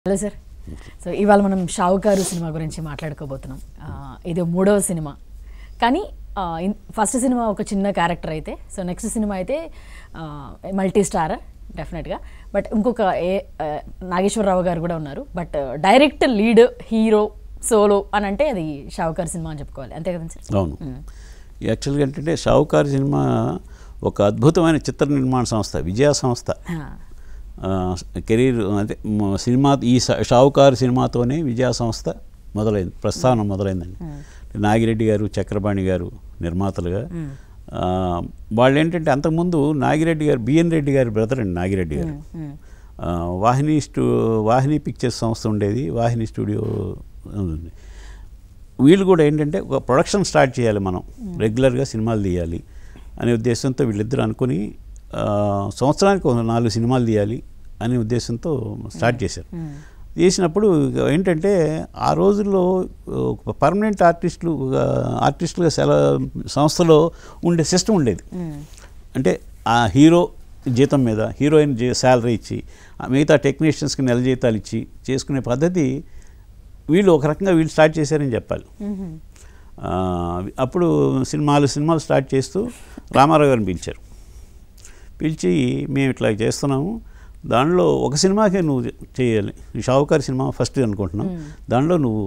Hello sir so ఇవాళ మనం షావుకారు cinema గురించి మాట్లాడుకోబోతున్నాం ఆ, ఇది మూడవ సినిమా కానీ ఆ, ఇన్- ఫస్ట్ సినిమా ఒక చిన్న క్యారెక్టర్ అయితే సో నెక్స్ట్ సినిమా అయితే మల్టీ స్టార్ డెఫినెట్గా బట్ ఇంకొక ఏ ఆ, నాగేశ్వరరావు గారు కూడా ఉన్నారు but direct lead hero solo అని అంటే అది షావుకారు సినిమా అని చెప్పుకోవాలి అంతే కదండి సార్ అవును యాక్చువల్గా ఏంటంటే షావుకారు సినిమా ఒక అద్భుతమైన చిత్ర నిర్మాణ సంస్థ విజయ సంస్థ ఆ, ఆ, కెరీర్ అంటే మ- సినిమా ఈ షా- షావుకారు సినిమాతోనే విజయ సంస్థ మొదలైంది ప్రస్థానం మొదలైందండి నాగిరెడ్డి గారు చక్రపాణి గారు నిర్మాతలుగా ఆ, వాళ్ళు ఏంటంటే అంతకుముందు నాగిరెడ్డి గారు బిఎన్ రెడ్డి గారి బ్రదర్ అండి నాగిరెడ్డి గారు మ్, ఆ, వాహిని స్టూ వాహిని పిక్చర్స్ సంస్థ ఉండేది వాహిని స్టూడియో ఉంది వీళ్ళు కూడా ఏంటంటే ఒక ప్రొడక్షన్ స్టార్ట్ చేయాలి మనం రెగ్యులర్గా సినిమాలు తీయాలి అనే ఉద్దేశంతో వీళ్ళిద్దరూ అనుకుని ఆ, సంవత్సరానికి ఒక నాలుగు సినిమాలు తీయాలి అనే ఉద్దేశంతో స్టార్ట్ చేశారు మ్, చేసినప్పుడు ఇక ఏంటంటే ఆ రోజుల్లో ఒక పర్మనెంట్ ఆర్టిస్టులు ఒక ఆర్టిస్టులుగా సెల సంస్థలో ఉండే సిస్టమ్ ఉండేది మ్, అంటే ఆ హీరో జీతం మీద హీరోయిన్ జీ శాలరీ ఇచ్చి ఆ మిగతా టెక్నీషియన్స్కి నెల జీతాలు ఇచ్చి చేసుకునే పద్ధతి వీళ్ళు ఒక రకంగా వీళ్ళు స్టార్ట్ చేశారని చెప్పాలి మ్మ్. ఆ, అప్పుడు సినిమాలు సినిమాలు స్టార్ట్ చేస్తూ రామారావు గారిని పిలిచారు పిలిచి మేము ఇట్లా చేస్తున్నాము దానిలో ఒక సినిమాకే నువ్వు చేయాలి ఈ షావుకారి సినిమా ఫస్ట్ అనుకుంటున్నాం దానిలో నువ్వు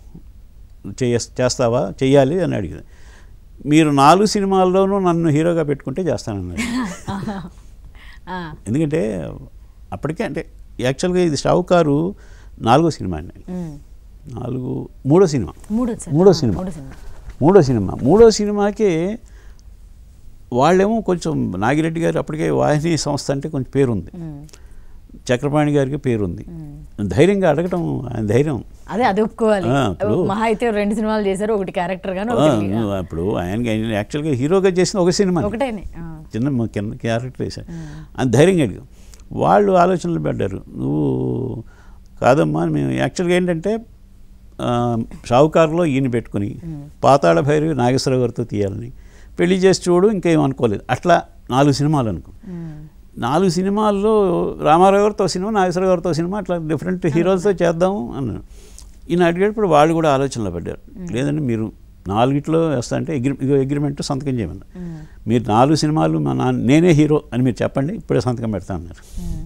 చేయ చేస్తావా చెయ్యాలి అని అడిగింది మీరు నాలుగు సినిమాల్లోనూ నన్ను హీరోగా పెట్టుకుంటే చేస్తానన్నారు ఆ, ఎందుకంటే అప్పటికే అంటే యాక్చువల్గా ఇది షావుకారు నాలుగో సినిమా అండి మ్. నాలుగు మూడో సినిమా మూడో సార్ మూడో ఆ, సినిమా. మూడో సినిమా మూడో సినిమా మూడో సినిమాకి వాళ్ళేమో కొంచెం నాగిరెడ్డి గారు అప్పటికే వాహిని సంస్థ అంటే కొంచెం పేరుంది మ్, చక్రపాణి గారికి పేరుంది మ్. ధైర్యంగా అడగటం ఆయన ధైర్యం అదే అది ఒప్పుకోవాలి ఆ, ఇప్పుడు- మహా అయితే రెండు సినిమాలు చేశారు ఒకటి క్యారెక్టర్ గాను ఆ, ఒకటి అప్పుడు ఆయనకి ఆయన యాక్చువల్గా హీరోగా చేసిన ఒక సినిమా ఒకటేనే ఆ. చిన్న మ- కింద క్యారెక్టర్ వేశారు అని ధైర్యంగా అడిగాం వాళ్ళు ఆలోచనలు పడ్డారు నువ్వు కాదమ్మా మేము యాక్చువల్గా ఏంటంటే ఆ, షావుకారులో ఈయన పెట్టుకుని పాతాళ భైరవి నాగేశ్వరరావు గారితో తీయాలని పెళ్లి చేసి చూడు ఇంకేం అనుకోలేదు అట్లా నాలుగు సినిమాలు అనుకో మ్, నాలుగు సినిమాల్లో రామారావు గారితో సినిమా నాగేశ్వర గారితో సినిమా అట్లా డిఫరెంట్ హీరోలతో చేద్దాం అన్నాను ఈయన అడిగేటప్పుడు వాళ్ళు కూడా ఆలోచనలో పడ్డారు లేదండి మీరు నాలుగిట్లో వేస్తా అంటే అగ్రి ఇగో అగ్రిమెంట్ సంతకం చేయమన్నారు మ్, మీరు నాలుగు సినిమాలు మా నాన్న నేనే హీరో అని మీరు చెప్పండి ఇప్పుడే సంతకం పెడతా అన్నారు మ్.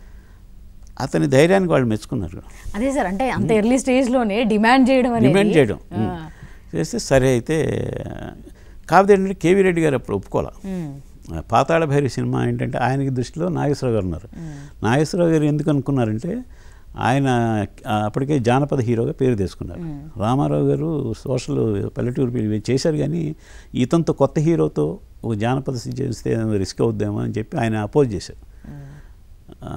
అతని ధైర్యానికి వాళ్ళు మెచ్చుకున్నారు అదే సార్ అంటే అంత ఎర్లీ స్టేజ్ లోనే డిమాండ్ చేయడం అనేది డిమాండ్ చేయడం ఆ, చేస్తే సరే అయితే కాకపోతే ఏంటంటే కేవీ రెడ్డి గారు అప్పుడు ఒప్పుకోవాలి మ్, పాతాళ భైరవి సినిమా ఏంటంటే ఆయనకి దృష్టిలో నాగేశ్వరరావు గారు ఉన్నారు నాగేశ్వరరావు గారు ఎందుకు అనుకున్నారంటే ఆయన ఆ, అప్పటికే జానపద హీరోగా పేరు తెచ్చుకున్నారు రామారావు గారు సోషల్ పల్లెటూరు ఇవి చేశారు కానీ ఇతనితో కొత్త హీరోతో ఒక జానపద సి- చేస్తే రిస్క్ అవుద్దేమో అని చెప్పి ఆయన అపోజ్ చేశారు ఆ,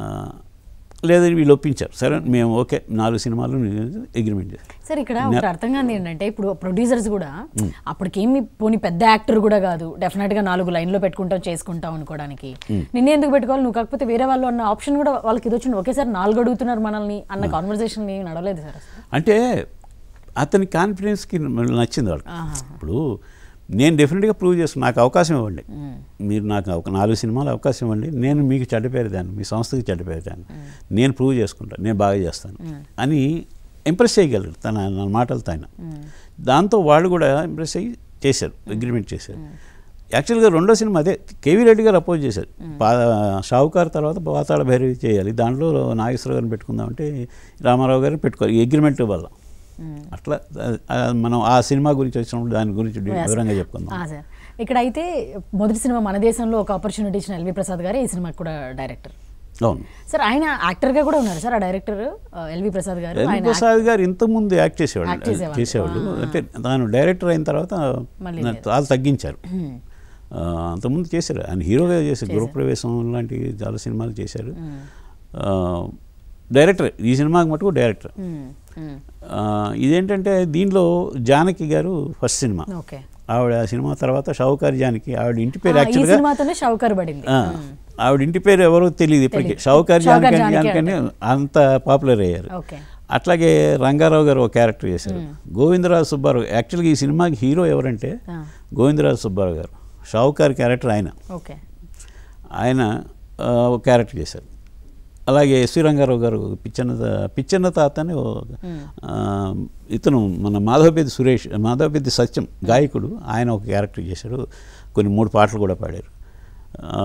లేదని వీళ్ళు ఒప్పించారు సరే మేము ఓకే నాలుగు సినిమాలు అగ్రిమెంట్ చేశారు సార్ ఇక్కడ ఒకటి అర్థం కాదు ఏంటంటే ఇప్పుడు ప్రొడ్యూసర్స్ కూడా అప్పటికేమి పోనీ పెద్ద యాక్టర్ కూడా కాదు డెఫినెట్ గా నాలుగు లైన్లో పెట్టుకుంటాం చేసుకుంటాం అనుకోవడానికి నిన్నే ఎందుకు పెట్టుకోవాలి నువ్వు కాకపోతే వేరే వాళ్ళు అన్న ఆప్షన్ కూడా వాళ్ళకి ఇది వచ్చింది ఒకేసారి నాలుగు అడుగుతున్నారు మనల్ని అన్న కాన్వర్సేషన్ ఏమి నడవలేదు సార్ అసలు అంటే అతని కాన్ఫిడెన్స్కి నచ్చింది వాళ్ళకి ఆహా. ఇప్పుడు నేను డెఫినెట్గా ప్రూవ్ చేస్తాను నాకు అవకాశం ఇవ్వండి మీరు నాకు ఒక నాలుగు సినిమాలు అవకాశం ఇవ్వండి నేను మీకు చెడ్డ పేరు దాన్ని మీ సంస్థకి చెడ్డ పేరు దాన్ని నేను ప్రూవ్ చేసుకుంటాను నేను బాగా చేస్తాను అని ఇంప్రెస్ చేయగలరు తన నా మాటలతో ఆయన దాంతో వాళ్ళు కూడా ఇంప్రెస్ అయ్యి చేశారు అగ్రిమెంట్ చేశారు యాక్చువల్గా రెండో సినిమా అదే కేవీ రెడ్డి గారు అపోజ్ చేశారు పా షావుకార్ తర్వాత పాతాళ భైరవి చేయాలి దాంట్లో నాగేశ్వర గారిని పెట్టుకుందామంటే రామారావు గారిని పెట్టుకోవాలి అగ్రిమెంట్ వల్ల అట్లా ఆ- ఆ మనం ఆ సినిమా గురించి వచ్చినప్పుడు దాని గురించి వివరంగా చెప్పుకుందాం ఆ, సార్ ఇక్కడ అయితే మొదటి సినిమా మన దేశంలో ఒక ఆపర్చునిటీ ఇచ్చిన ఎల్వి ప్రసాద్ గారే ఈ సినిమాకి కూడా డైరెక్టర్ అవును సార్ ఆయన యాక్టర్ గా కూడా ఉన్నారు సార్ ఆ డైరెక్టర్ ఎల్వి ప్రసాద్ గారు రవి ఆయన ప్రసాద్ గారు ఇంతకుముందు యాక్ట్ చేసేవాళ్ళు యాక్ట్ చేసేవాళ్ళు. చేసేవాళ్ళు అంటే తాను డైరెక్టర్ అయిన తర్వాత మళ్ళీ నా- చాలా తగ్గించారు ఆ, అంతకుముందు చేశారు ఆయన హీరోగా చేశారు గృహప్రవేశం లాంటి చాలా సినిమాలు చేశారు ఆ, డైరెక్టర్ ఈ సినిమాకి మటుకు డైరెక్టర్ మ్మ్, మ్మ్. ఆ, ఇదేంటంటే దీనిలో జానకి గారు ఫస్ట్ సినిమా ఓకే ఆవిడ ఆ సినిమా తర్వాత షావుకారి జానకి ఆవిడ ఇంటి పేరు ఆ, ఈ యాక్చువల్గా సినిమాతోనే షౌకర్ పడింది ఆ, ఆవిడ ఇంటి పేరు ఎవరో తెలియదు ఇప్పటికీ తెలీదు. షావుకారి షావుకారి జానకి జానకి జానకని అంత పాపులర్ అయ్యారు ఓకే అట్లాగే రంగారావు గారు ఒక క్యారెక్టర్ చేశారు గోవిందరాజు సుబ్బారావు యాక్చువల్గా ఈ సినిమాకి హీరో ఎవరంటే ఆ, గోవిందరాజు సుబ్బారావు గారు షావుకారి క్యారెక్టర్ ఆయన ఓకే ఆయన ఆ, ఒక క్యారెక్టర్ చేశారు అలాగే ఎస్వి రంగారావు గారు పిచ్చన్న తా- పిచ్చన్న తాత అని ఓ, ఆ, ఇతను మన మాధవపేది సురేష్ మాధవపేది సత్యం గాయకుడు ఆయన ఒక క్యారెక్టర్ చేశాడు కొన్ని మూడు పాటలు కూడా పాడారు ఆ,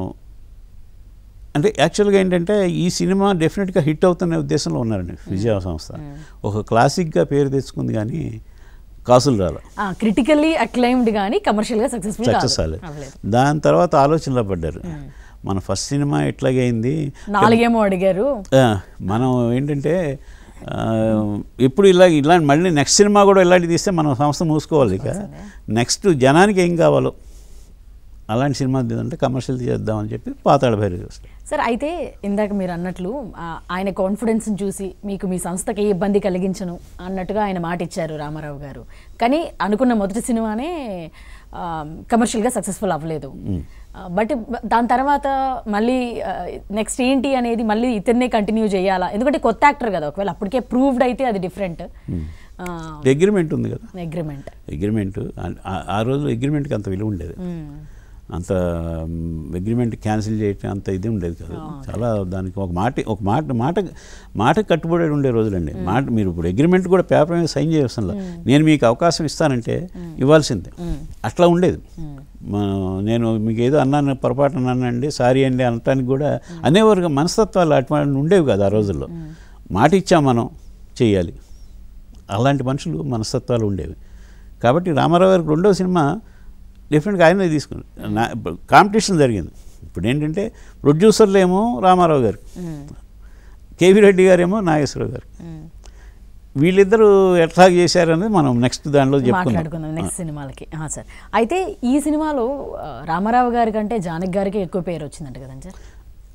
అంటే యాక్చువల్గా ఏంటంటే ఈ సినిమా డెఫినెట్గా హిట్ అవుతున్న ఉద్దేశంలో ఉన్నారండి విజయ సంస్థ ఒక క్లాసిక్గా పేరు తెచ్చుకుంది కానీ కాసులు రాల క్రిటికల్లీ అక్లైమ్డ్ కానీ కమర్షియల్గా సక్సెస్ఫుల్ సక్సెస్ అవ్వలేదు దాని తర్వాత ఆలోచనలో పడ్డారు మన ఫస్ట్ సినిమా ఎట్లాగైంది నాలుగేమో అడిగారు ఆ, మనం ఏంటంటే ఆ, ఎప్పుడు ఇలా ఇలాంటి మళ్ళీ నెక్స్ట్ సినిమా కూడా ఇలాంటివి తీస్తే మనం సంస్థ మూసుకోవాలి ఇక నెక్స్ట్ జనానికి ఏం కావాలో అలాంటి సినిమా తీద్దంటే కమర్షియల్ చేద్దామని చెప్పి పాతాళ భైరవి చూస్తాం సార్ అయితే ఇందాక మీరు అన్నట్లు ఆ, ఆయన కాన్ఫిడెన్స్ని చూసి మీకు మీ సంస్థకి ఏ ఇబ్బంది కలిగించను అన్నట్టుగా ఆయన మాట ఇచ్చారు రామారావు గారు కానీ అనుకున్న మొదటి సినిమానే కమర్షియల్గా సక్సెస్ఫుల్ అవ్వలేదు బట్ దాని తర్వాత మళ్ళీ నెక్స్ట్ ఏంటి అనేది మళ్ళీ ఇతన్నే కంటిన్యూ చేయాలా ఎందుకంటే కొత్త యాక్టర్ కదా ఒకవేళ అప్పటికే ప్రూవ్డ్ అయితే అది డిఫరెంట్ అగ్రిమెంట్ ఉంది కదా అగ్రిమెంట్ అగ్రిమెంట్ ఆ- ఆ రోజు అగ్రిమెంట్కి అంత విలువ ఉండేది అంత అగ్రిమెంట్ క్యాన్సిల్ చేయటం అంత ఇది ఉండేది కాదు చాలా దానికి ఒక మాట ఒక మాట మాట మాట కట్టుబడి ఉండే రోజులండి మాట మీరు ఇప్పుడు అగ్రిమెంట్ కూడా పేపర్ మీద సైన్ చేయవలసిన నేను మీకు అవకాశం ఇస్తానంటే ఇవ్వాల్సిందే అట్లా ఉండేది మా- నేను మీకు ఏదో అన్నాను పొరపాటు అన్నానండి సారీ అండి అనటానికి కూడా అనేవారు మనస్తత్వాలు అటువంటి ఉండేవి కాదు ఆ రోజుల్లో మాట ఇచ్చాం మనం చెయ్యాలి అలాంటి మనుషులు మనస్తత్వాలు ఉండేవి కాబట్టి రామారావు గారికి రెండో సినిమా డెఫినెట్గా ఆయనే తీసుకున్నారు నా కాంపిటీషన్ జరిగింది ఇప్పుడు ఏంటంటే ప్రొడ్యూసర్లు ఏమో రామారావు గారు కేవీ రెడ్డి గారేమో నాగేశ్వరరావు గారు వీళ్ళిద్దరూ ఎట్లా చేశారనేది మనం నెక్స్ట్ దానిలో చెప్పుకుందాం మాట్లాడుకుందాం నెక్స్ట్ సినిమాలకి ఆ, సార్ అయితే ఈ సినిమాలో ఆ, రామారావు గారి కంటే జానకి గారికి ఎక్కువ పేరు వచ్చిందంట కదండి సార్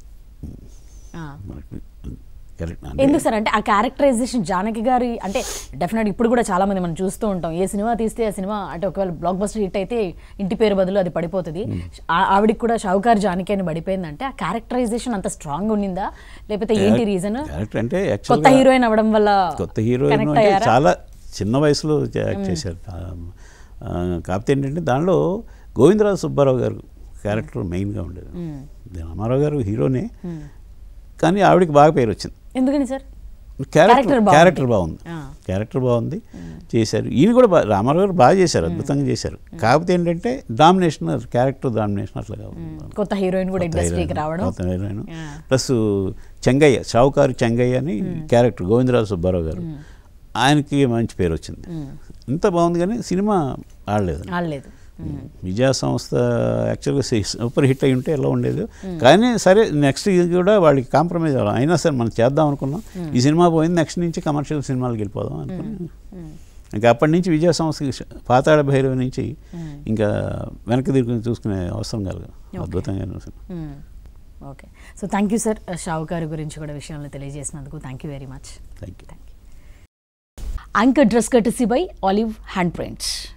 ఆ. మనకి కరెక్ట్ ఎందుకు సార్ అంటే ఆ క్యారెక్టరైజేషన్ జానకి గారి అంటే డెఫినెట్ ఇప్పుడు కూడా చాలా మంది మనం చూస్తూ ఉంటాం ఏ సినిమా తీస్తే ఆ సినిమా అంటే ఒకవేళ బ్లాక్ బస్టర్ హిట్ అయితే ఇంటి పేరు బదులు అది పడిపోతుంది ఆ- ఆవిడకి కూడా షావుకార్ జానకి అని పడిపోయిందంటే ఆ క్యారెక్టరైజేషన్ అంత స్ట్రాంగ్ ఉండిందా లేకపోతే ఏంటి రీజన్ క్యారెక్టర్ అంటే కొత్త యాక్చువల్గా హీరోయిన్ అవ్వడం వల్ల కొత్త హీరోయిన్ connect అంటే అయ్యారా? చాలా చిన్న వయసులో యాక్ట్ చేశారు ఆ, ఆ, కాకపోతే ఏంటంటే దానిలో గోవిందరాజు సుబ్బారావు గారు క్యారెక్టర్ మెయిన్గా ఉండేది రామారావు గారు హీరోనే కానీ ఆవిడకి బాగా పేరు వచ్చింది ఎందుకని సార్ క్యారెక్టర్ Character బాగుంది. క్యారెక్టర్ బాగుంది ఆ. క్యారెక్టర్ బాగుంది చేశారు ఈయన కూడా బా- రామారావు గారు బాగా చేశారు అద్భుతంగా చేశారు కాకపోతే ఏంటంటే డామినేషన్ క్యారెక్టర్ డామినేషన్ అట్లా కావాలి కొత్త హీరోయిన్ కూడా ఇండస్ట్రీకి రావడం heroine Yeah. Plus Chengayya Shavukaru Chengayya అని క్యారెక్టర్ గోవిందరాజు సుబ్బారావు గారు ఆయనకి మంచి పేరు వచ్చింది ఇంత బాగుంది కానీ సినిమా ఆడలేదు ఆడలేదు విజయ సంస్థ యాక్చువల్గా సూపర్ హిట్ అయి ఉంటే ఎలా ఉండేది కానీ సరే నెక్స్ట్ ఇది కూడా వాళ్ళకి కాంప్రమైజ్ అవ్వాలి అయినా సరే మనం చేద్దాం అనుకున్నాం ఈ సినిమా పోయింది నెక్స్ట్ నుంచి కమర్షియల్ సినిమాలకు వెళ్ళిపోదాం అనుకుని ఇంకా అప్పటి నుంచి విజయ సంస్థకి ష- పాతాళ భైరవి నుంచి ఇంకా వెనక్కి తిరుగుని చూసుకునే అవసరం కలగదు అద్భుతంగా cinema okay so thank you sir Shavukaru గురించి కూడా విషయాలను తెలియజేసినందుకు thank you very much thank you anchor dress courtesy by olive hand prints